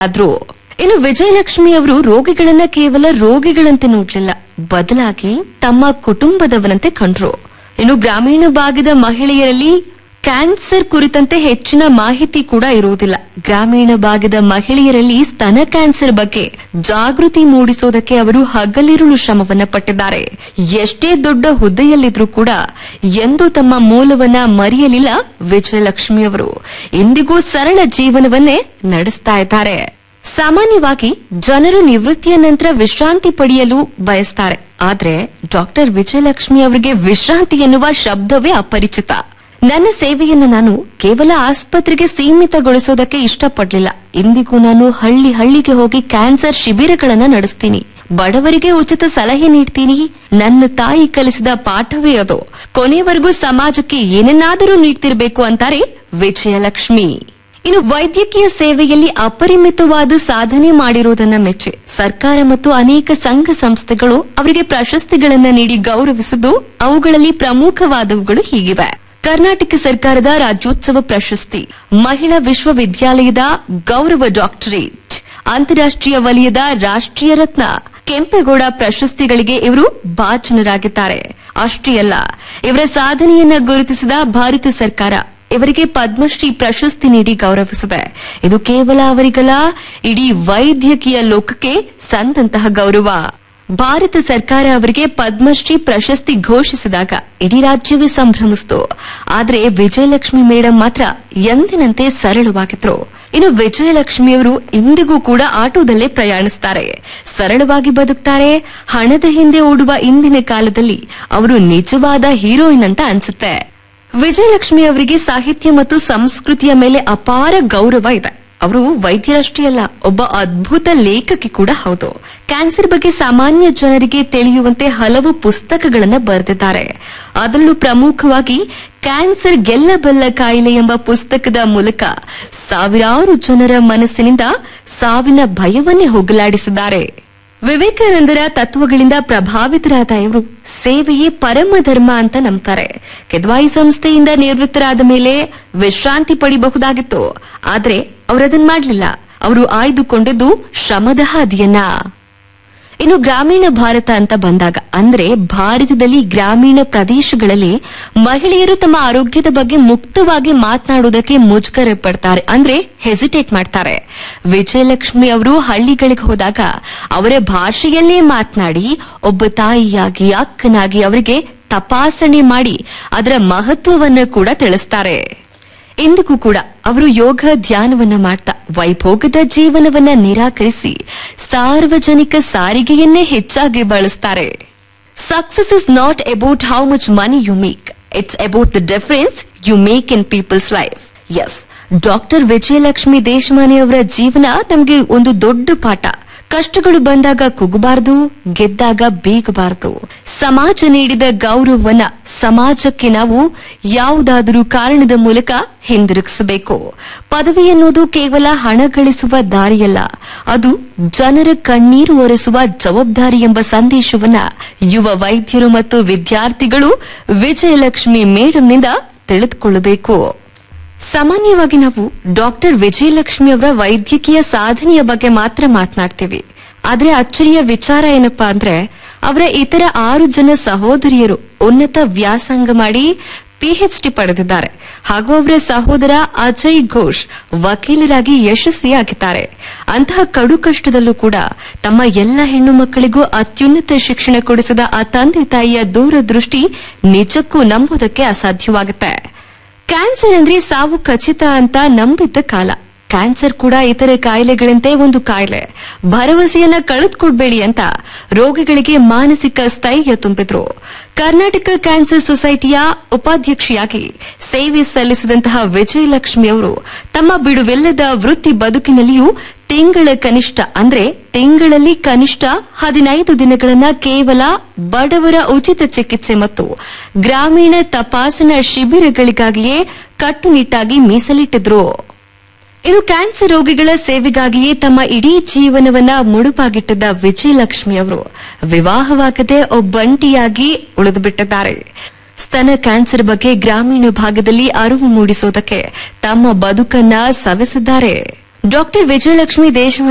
ಆದ್ರು ಇನ್ನು ವಿಜಯಲಕ್ಷ್ಮಿ ಅವರು ರೋಗಿಗಳನ್ನ ಕೇವಲ ರೋಗಿಗಳಂತೆ ನೋಡ್ಲಿಲ್ಲ ಬದಲಾಗಿ ತಮ್ಮ ಕುಟುಂಬದವರಂತೆ ಕಂಡ್ರು ಇನ್ನು ಗ್ರಾಮೀಣ ಭಾಗದ ಮಹಿಳೆಯರಲ್ಲಿ ಕ್ಯಾನ್ಸರ್ ಕುರಿತಂತೆ ಹೆಚ್ಚಿನ ಮಾಹಿತಿ ಕೂಡ ಇರುವುದಿಲ್ಲ ಗ್ರಾಮೀಣ ಭಾಗದ ಮಹಿಳೆಯರಲ್ಲಿ ಸ್ತನ ಕ್ಯಾನ್ಸರ್ ಬಗ್ಗೆ ಜಾಗೃತಿ ಮೂಡಿಸೋದಕ್ಕೆ ಅವರು ಹಗಲಿರುಳು ಶ್ರಮವನ್ನ ಪಟ್ಟಿದ್ದಾರೆ ಎಷ್ಟೇ ದೊಡ್ಡ ಹುದ್ದೆಯಲ್ಲಿದ್ರೂ ಕೂಡ ಎಂದೂ ತಮ್ಮ ಮೂಲವನ್ನ ಮರೆಯಲಿಲ್ಲ ವಿಜಯಲಕ್ಷ್ಮಿ ಅವರು ಇಂದಿಗೂ ಸರಳ ಜೀವನವನ್ನೇ ನಡೆಸ್ತಾ ಇದ್ದಾರೆ ಸಾಮಾನ್ಯವಾಗಿ ಜನರು ನಿವೃತ್ತಿಯ ನಂತರ ವಿಶ್ರಾಂತಿ ಪಡೆಯಲು ಬಯಸ್ತಾರೆ ಆದ್ರೆ ಡಾಕ್ಟರ್ ವಿಜಯಲಕ್ಷ್ಮಿ ಅವರಿಗೆ ವಿಶ್ರಾಂತಿ ಎನ್ನುವ ಶಬ್ದವೇ ಅಪರಿಚಿತ ನನ್ನ ಸೇವೆಯನ್ನು ನಾನು ಕೇವಲ ಆಸ್ಪತ್ರೆಗೆ ಸೀಮಿತಗೊಳಿಸೋದಕ್ಕೆ ಇಷ್ಟಪಡ್ಲಿಲ್ಲ ಇಂದಿಗೂ ನಾನು ಹಳ್ಳಿ ಹಳ್ಳಿಗೆ ಹೋಗಿ ಕ್ಯಾನ್ಸರ್ ಶಿಬಿರಗಳನ್ನ ನಡೆಸ್ತೀನಿ ಬಡವರಿಗೆ ಉಚಿತ ಸಲಹೆ ನೀಡ್ತೀನಿ ನನ್ನ ತಾಯಿ ಕಲಿಸಿದ ಪಾಠವೇ ಅದು ಕೊನೆಯವರೆಗೂ ಸಮಾಜಕ್ಕೆ ಏನನ್ನಾದರೂ ನೀಡ್ತಿರ್ಬೇಕು ಅಂತಾರೆ ವಿಜಯಲಕ್ಷ್ಮಿ ಇನ್ನು ವೈದ್ಯಕೀಯ ಸೇವೆಯಲ್ಲಿ ಅಪರಿಮಿತವಾದ ಸಾಧನೆ ಮಾಡಿರುವುದನ್ನ ಮೆಚ್ಚಿ ಸರ್ಕಾರ ಮತ್ತು ಅನೇಕ ಸಂಘ ಸಂಸ್ಥೆಗಳು ಅವರಿಗೆ ಪ್ರಶಸ್ತಿಗಳನ್ನ ನೀಡಿ ಗೌರವಿಸಿದ್ದು ಅವುಗಳಲ್ಲಿ ಪ್ರಮುಖವಾದವುಗಳು ಹೀಗಿವೆ ಕರ್ನಾಟಕ ಸರ್ಕಾರದ ರಾಜ್ಯೋತ್ಸವ ಪ್ರಶಸ್ತಿ ಮಹಿಳಾ ವಿಶ್ವವಿದ್ಯಾಲಯದ ಗೌರವ ಡಾಕ್ಟರೇಟ್ ಅಂತಾರಾಷ್ಟ್ರೀಯ ವಲಯದ ರಾಷ್ಟ್ರೀಯ ರತ್ನ ಕೆಂಪೇಗೌಡ ಪ್ರಶಸ್ತಿಗಳಿಗೆ ಇವರು ಭಾಜನರಾಗಿದ್ದಾರೆ ಅಷ್ಟೇ ಅಲ್ಲ ಇವರ ಸಾಧನೆಯನ್ನ ಗುರುತಿಸಿದ ಭಾರತ ಸರ್ಕಾರ ಇವರಿಗೆ ಪದ್ಮಶ್ರೀ ಪ್ರಶಸ್ತಿ ನೀಡಿ ಗೌರವಿಸಿದೆ ಇದು ಕೇವಲ ಅವರಿಗಲ್ಲ ಇಡೀ ವೈದ್ಯಕೀಯ ಲೋಕಕ್ಕೆ ಸಂದಂತಹ ಗೌರವ ಭಾರತ ಸರ್ಕಾರ ಅವರಿಗೆ ಪದ್ಮಶ್ರೀ ಪ್ರಶಸ್ತಿ ಘೋಷಿಸಿದಾಗ ಇಡೀ ರಾಜ್ಯವೇ ಸಂಭ್ರಮಿಸಿತು ಆದ್ರೆ ವಿಜಯಲಕ್ಷ್ಮಿ ಮೇಡಂ ಮಾತ್ರ ಎಂದಿನಂತೆ ಸರಳವಾಗಿದ್ರು ಇನ್ನು ವಿಜಯಲಕ್ಷ್ಮಿಯವರು ಇಂದಿಗೂ ಕೂಡ ಆಟೋದಲ್ಲೇ ಪ್ರಯಾಣಿಸ್ತಾರೆ ಸರಳವಾಗಿ ಬದುಕ್ತಾರೆ ಹಣದ ಹಿಂದೆ ಓಡುವ ಇಂದಿನ ಕಾಲದಲ್ಲಿ ಅವರು ನಿಜವಾದ ಹೀರೋಯಿನ್ ಅಂತ ಅನ್ಸುತ್ತೆ ವಿಜಯಲಕ್ಷ್ಮಿ ಅವರಿಗೆ ಸಾಹಿತ್ಯ ಮತ್ತು ಸಂಸ್ಕೃತಿಯ ಮೇಲೆ ಅಪಾರ ಗೌರವ ಇದೆ ಅವರು ವೈದ್ಯರಷ್ಟೇ ಅಲ್ಲ ಒಬ್ಬ ಅದ್ಭುತ ಲೇಖಕಿ ಕೂಡ ಹೌದು ಕ್ಯಾನ್ಸರ್ ಬಗ್ಗೆ ಸಾಮಾನ್ಯ ಜನರಿಗೆ ತಿಳಿಯುವಂತೆ ಹಲವು ಪುಸ್ತಕಗಳನ್ನ ಬರೆದಿದ್ದಾರೆ ಅದರಲ್ಲೂ ಪ್ರಮುಖವಾಗಿ ಕ್ಯಾನ್ಸರ್ ಗೆಲ್ಲಬಲ್ಲ ಕಾಯಿಲೆ ಎಂಬ ಪುಸ್ತಕದ ಮೂಲಕ ಸಾವಿರಾರು ಜನರ ಮನಸ್ಸಿನಿಂದ ಸಾವಿನ ಭಯವನ್ನೇ ಹೋಗಲಾಡಿಸಿದ್ದಾರೆ ವಿವೇಕಾನಂದರ ತತ್ವಗಳಿಂದ ಪ್ರಭಾವಿತರಾದ ಇವರು ಸೇವೆಯೇ ಪರಮ ಧರ್ಮ ಅಂತ ನಂಬ್ತಾರೆ ಕೆದ್ವಾಯಿ ಸಂಸ್ಥೆಯಿಂದ ನಿವೃತ್ತರಾದ ಮೇಲೆ ವಿಶ್ರಾಂತಿ ಪಡಿಬಹುದಾಗಿತ್ತು ಆದ್ರೆ ಅವರದನ್ ಮಾಡ್ಲಿಲ್ಲ ಅವರು ಆಯ್ದುಕೊಂಡಿದ್ದು ಶ್ರಮದ ಹಾದಿಯನ್ನ ಇನ್ನು ಗ್ರಾಮೀಣ ಭಾರತ ಅಂತ ಬಂದಾಗ ಅಂದ್ರೆ ಭಾರತದಲ್ಲಿ ಗ್ರಾಮೀಣ ಪ್ರದೇಶಗಳಲ್ಲಿ ಮಹಿಳೆಯರು ತಮ್ಮ ಆರೋಗ್ಯದ ಬಗ್ಗೆ ಮುಕ್ತವಾಗಿ ಮಾತನಾಡುವುದಕ್ಕೆ ಮುಜುಗರ ಪಡ್ತಾರೆ ಅಂದ್ರೆ ಹೆಸಿಟೇಟ್ ಮಾಡ್ತಾರೆ ವಿಜಯಲಕ್ಷ್ಮಿ ಅವರು ಹಳ್ಳಿಗಳಿಗೆ ಹೋದಾಗ ಅವರ ಭಾಷೆಯಲ್ಲೇ ಮಾತನಾಡಿ ಒಬ್ಬ ತಾಯಿಯಾಗಿ ಅಕ್ಕನಾಗಿ ಅವರಿಗೆ ತಪಾಸಣೆ ಮಾಡಿ ಅದರ ಮಹತ್ವವನ್ನು ಕೂಡ ತಿಳಿಸ್ತಾರೆ ಇಂದಿಗೂ ಕೂಡ ಅವರು ಯೋಗ ಧ್ಯಾನವನ್ನ ಮಾಡ್ತಾ ವೈಭೋಗದ ಜೀವನವನ್ನ ನಿರಾಕರಿಸಿ ಸಾರ್ವಜನಿಕ ಸಾರಿಗೆಯನ್ನೇ ಹೆಚ್ಚಾಗಿ ಬಳಸ್ತಾರೆ success is not about how much money you make it's about the difference you make in people's life ಎಸ್ ಡಾಕ್ಟರ್ ವಿಜಯಲಕ್ಷ್ಮಿ ದೇಶಮಾನಿ ಅವರ ಜೀವನ ನಮಗೆ ಒಂದು ದೊಡ್ಡ ಪಾಠ ಕಷ್ಟಗಳು ಬಂದಾಗ ಕುಗ್ಗಬಾರದು ಗೆದ್ದಾಗ ಬೀಗಬಾರದು ಸಮಾಜ ನೀಡಿದ ಗೌರವವನ್ನ ಸಮಾಜಕ್ಕೆ ನಾವು ಯಾವುದಾದರೂ ಕಾರಣದ ಮೂಲಕ ಹಿಂದಿರುಗಿಸಬೇಕು ಪದವಿ ಎನ್ನುವುದು ಕೇವಲ ಹಣ ಗಳಿಸುವ ದಾರಿಯಲ್ಲ ಅದು ಜನರ ಕಣ್ಣೀರು ಒರೆಸುವ ಜವಾಬ್ದಾರಿ ಎಂಬ ಸಂದೇಶವನ್ನ ಯುವ ವೈದ್ಯರು ಮತ್ತು ವಿದ್ಯಾರ್ಥಿಗಳು ವಿಜಯಲಕ್ಷ್ಮಿ ಮೇಡಂನಿಂದ ತಿಳಿದುಕೊಳ್ಳಬೇಕು ಸಾಮಾನ್ಯವಾಗಿ ನಾವು ಡಾಕ್ಟರ್ ವಿಜಯಲಕ್ಷ್ಮಿ ಅವರ ವೈದ್ಯಕೀಯ ಸಾಧನೆಯ ಬಗ್ಗೆ ಮಾತ್ರ ಮಾತನಾಡ್ತೀವಿ ಆದ್ರೆ ಅಚ್ಚರಿಯ ವಿಚಾರ ಏನಪ್ಪಾ ಅಂದ್ರೆ ಅವರ ಇತರ ಆರು ಜನ ಸಹೋದರಿಯರು ಉನ್ನತ ವ್ಯಾಸಂಗ ಮಾಡಿ ಪಿಎಚ್ಡಿ ಪಡೆದಿದ್ದಾರೆ ಹಾಗೂ ಅವರ ಸಹೋದರ ಅಜಯ್ ಘೋಷ್ ವಕೀಲರಾಗಿ ಯಶಸ್ವಿಯಾಗಿದ್ದಾರೆ ಅಂತಹ ಕಡು ಕಷ್ಟದಲ್ಲೂ ಕೂಡ ತಮ್ಮ ಎಲ್ಲ ಹೆಣ್ಣು ಮಕ್ಕಳಿಗೂ ಅತ್ಯುನ್ನತ ಶಿಕ್ಷಣ ಕೊಡಿಸಿದ ಆ ತಂದೆ ತಾಯಿಯ ದೂರದೃಷ್ಟಿ ನಿಜಕ್ಕೂ ನಂಬುವುದಕ್ಕೆ ಅಸಾಧ್ಯವಾಗುತ್ತೆ ಕ್ಯಾನ್ಸರ್ ಅಂದ್ರೆ ಸಾವು ಖಚಿತ ಅಂತ ನಂಬಿದ್ದ ಕಾಲ ಕ್ಯಾನ್ಸರ್ ಕೂಡ ಇತರೆ ಕಾಯಿಲೆಗಳಂತೆ ಒಂದು ಕಾಯಿಲೆ ಭರವಸೆಯನ್ನ ಕಳೆದುಕೊಡ್ಬೇಡಿ ಅಂತ ರೋಗಿಗಳಿಗೆ ಮಾನಸಿಕ ಸ್ಥೈರ್ಯ ತುಂಬಿದ್ರು ಕರ್ನಾಟಕ ಕ್ಯಾನ್ಸರ್ ಸೊಸೈಟಿಯ ಉಪಾಧ್ಯಕ್ಷೆಯಾಗಿ ಸೇವೆ ಸಲ್ಲಿಸಿದಂತಹ ವಿಜಯಲಕ್ಷ್ಮಿ ಅವರು ತಮ್ಮ ಬಿಡುವಿಲ್ಲದ ವೃತ್ತಿ ಬದುಕಿನಲ್ಲಿಯೂ ತಿಂಗಳ ಕನಿಷ್ಠ ಅಂದ್ರೆ ತಿಂಗಳಲ್ಲಿ ಕನಿಷ್ಠ ಹದಿನೈದು ದಿನಗಳನ್ನ ಕೇವಲ ಬಡವರ ಉಚಿತ ಚಿಕಿತ್ಸೆ ಮತ್ತು ಗ್ರಾಮೀಣ ತಪಾಸಣಾ ಶಿಬಿರಗಳಿಗಾಗಿಯೇ ಕಟ್ಟುನಿಟ್ಟಾಗಿ ಮೀಸಲಿಟ್ಟಿದ್ರು ಇನ್ನು ಕ್ಯಾನ್ಸರ್ ರೋಗಿಗಳ ಸೇವೆಗಾಗಿಯೇ ತಮ್ಮ ಇಡೀ ಜೀವನವನ್ನ ಮುಡುಪಾಗಿಟ್ಟಿದ್ದ ವಿಜಯಲಕ್ಷ್ಮಿ ಅವರು ವಿವಾಹವಾಗದೆ ಒಬ್ಬಂಟಿಯಾಗಿ ಉಳಿದುಬಿಟ್ಟಿದ್ದಾರೆ ಸ್ತನ ಕ್ಯಾನ್ಸರ್ ಬಗ್ಗೆ ಗ್ರಾಮೀಣ ಭಾಗದಲ್ಲಿ ಅರಿವು ಮೂಡಿಸೋದಕ್ಕೆ ತಮ್ಮ ಬದುಕನ್ನ ಸವೆಸಿದ್ದಾರೆ ಡಾಕ್ಟರ್ ವಿಜಯಲಕ್ಷ್ಮಿ ದೇಶ